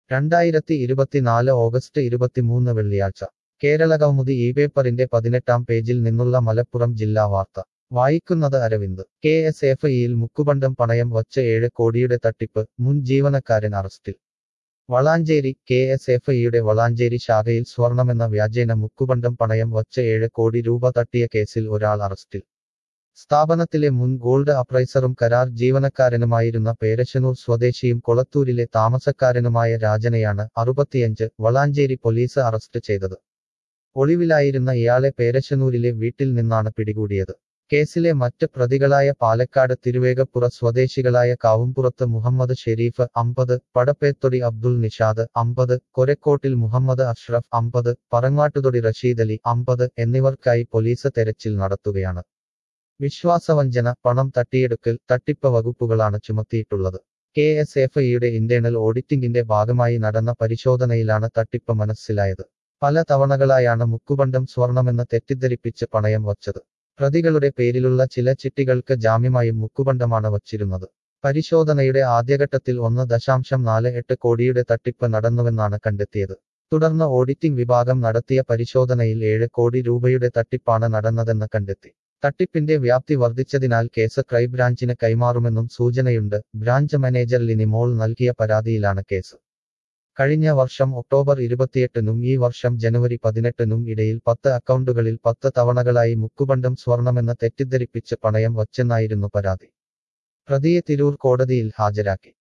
രണ്ടായിരത്തി ഇരുപത്തിനാല് ഓഗസ്റ്റ് ഇരുപത്തിമൂന്ന് വെള്ളിയാഴ്ച കേരള കൗമുദി ഈ പേപ്പറിന്റെ പതിനെട്ടാം പേജിൽ നിന്നുള്ള മലപ്പുറം ജില്ലാ വാർത്ത വായിക്കുന്നത് അരവിന്ദ് കെ എസ് എഫ് ഇയിൽ മുക്കുപണ്ടം പണയം വച്ച ഏഴ് കോടിയുടെ തട്ടിപ്പ് മുൻ ജീവനക്കാരൻ അറസ്റ്റിൽ വളാഞ്ചേരി കെ എസ് എഫ് ഇയുടെ വളാഞ്ചേരി ശാഖയിൽ സ്വർണമെന്ന വ്യാജേന മുക്കുപണ്ടം പണയം വച്ച ഏഴ് കോടി രൂപ തട്ടിയ കേസിൽ ഒരാൾ അറസ്റ്റിൽ സ്ഥാപനത്തിലെ മുൻ ഗോൾഡ് അപ്രൈസറും കരാർ ജീവനക്കാരനുമായിരുന്ന പേരശനൂർ സ്വദേശിയും കൊളത്തൂരിലെ താമസക്കാരനുമായ രാജനെയാണ് അറുപത്തിയഞ്ച് വളാഞ്ചേരി പോലീസ് അറസ്റ്റ് ചെയ്തത് ഒളിവിലായിരുന്ന ഇയാളെ പേരശനൂരിലെ വീട്ടിൽ നിന്നാണ് പിടികൂടിയത് കേസിലെ മറ്റ് പ്രതികളായ പാലക്കാട് തിരുവേഗപ്പുറ സ്വദേശികളായ കാവുംപുറത്ത് മുഹമ്മദ് ഷെരീഫ് അമ്പത് പടപ്പേത്തൊടി അബ്ദുൾ നിഷാദ് അമ്പത് കൊരക്കോട്ടിൽ മുഹമ്മദ് അഷ്റഫ് അമ്പത് പറങ്ങാട്ടുതൊടി റഷീദ് അലി അമ്പത് എന്നിവർക്കായി പോലീസ് തെരച്ചിൽ നടത്തുകയാണ് വിശ്വാസവഞ്ചന പണം തട്ടിയെടുക്കൽ തട്ടിപ്പ് വകുപ്പുകളാണ് ചുമത്തിയിട്ടുള്ളത് കെ എസ് എഫ് ഇയുടെ ഇന്റേണൽ ഓഡിറ്റിംഗിന്റെ ഭാഗമായി നടന്ന പരിശോധനയിലാണ് തട്ടിപ്പ് മനസ്സിലായത് പല തവണകളായാണ് മുക്കുപണ്ടം സ്വർണമെന്ന് തെറ്റിദ്ധരിപ്പിച്ച് പണയം വച്ചത് പ്രതികളുടെ പേരിലുള്ള ചില ചിട്ടികൾക്ക് ജാമ്യമായും മുക്കുപണ്ടമാണ് വച്ചിരുന്നത് പരിശോധനയുടെ ആദ്യഘട്ടത്തിൽ ഒന്ന് ദശാംശം നാല് എട്ട് കോടിയുടെ തട്ടിപ്പ് നടന്നുവെന്നാണ് കണ്ടെത്തിയത് തുടർന്ന് ഓഡിറ്റിംഗ് വിഭാഗം നടത്തിയ പരിശോധനയിൽ ഏഴ് കോടി രൂപയുടെ തട്ടിപ്പാണ് നടന്നതെന്ന് കണ്ടെത്തി തട്ടിപ്പിന്റെ വ്യാപ്തി വർദ്ധിച്ചതിനാൽ കേസ് ക്രൈംബ്രാഞ്ചിന് കൈമാറുമെന്നും സൂചനയുണ്ട് ബ്രാഞ്ച് മാനേജർ ലിനിമോൾ നൽകിയ പരാതിയിലാണ് കേസ് കഴിഞ്ഞ വർഷം ഒക്ടോബർ ഇരുപത്തിയെട്ടിനും ഈ വർഷം ജനുവരി പതിനെട്ടിനും ഇടയിൽ പത്ത് അക്കൗണ്ടുകളിൽ പത്ത് തവണകളായി മുക്കുപണ്ടം സ്വർണമെന്ന് തെറ്റിദ്ധരിപ്പിച്ച് പണയം വച്ചെന്നായിരുന്നു പരാതി പ്രതിയെ തിരൂർ കോടതിയിൽ ഹാജരാക്കി